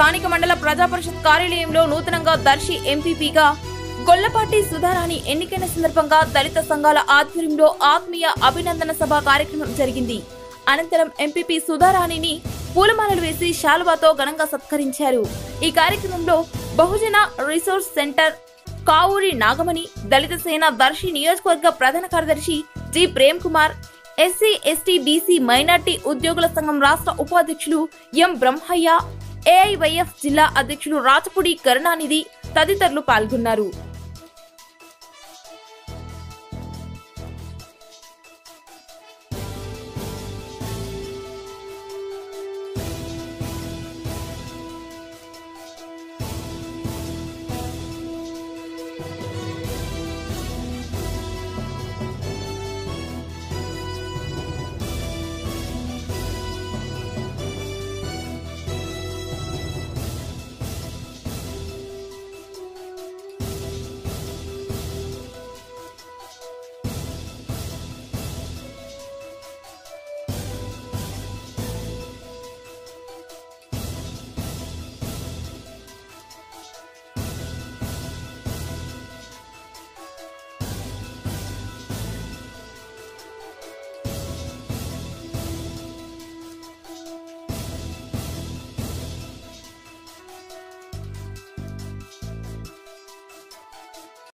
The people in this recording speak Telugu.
స్థానిక మండల ప్రజా పరిషత్ కార్యాలయంలో నూతనంగా దర్శి ఎంపీపీగా గొల్లపాటి సుధారాణి ఎన్నికైన సందర్భంగా దళిత సంఘాల ఆధ్వర్యంలో ఆత్మీయ అభినందన సభ కార్యక్రమం జరిగింది అనంతరం ఎంపీపీ సుధారాణిని పూలమాలలు వేసి శాలువాతో ఘనంగా సత్కరించారు ఈ కార్యక్రమంలో బహుజన రిసోర్స్ సెంటర్ కావూరి నాగమణి దళిత సేన దర్శి నియోజకవర్గ ప్రధాన కార్యదర్శి G Prem Kumar SC ST BC minority ఉద్యోగుల సంఘం రాష్ట్ర ఉపాధ్యక్షులు ఎం బ్రహ్మయ్య ఏఐవైఎఫ్ జిల్లా అధ్యక్షులు రాచపుడి కరుణానిధి తదితరులు పాల్గొన్నారు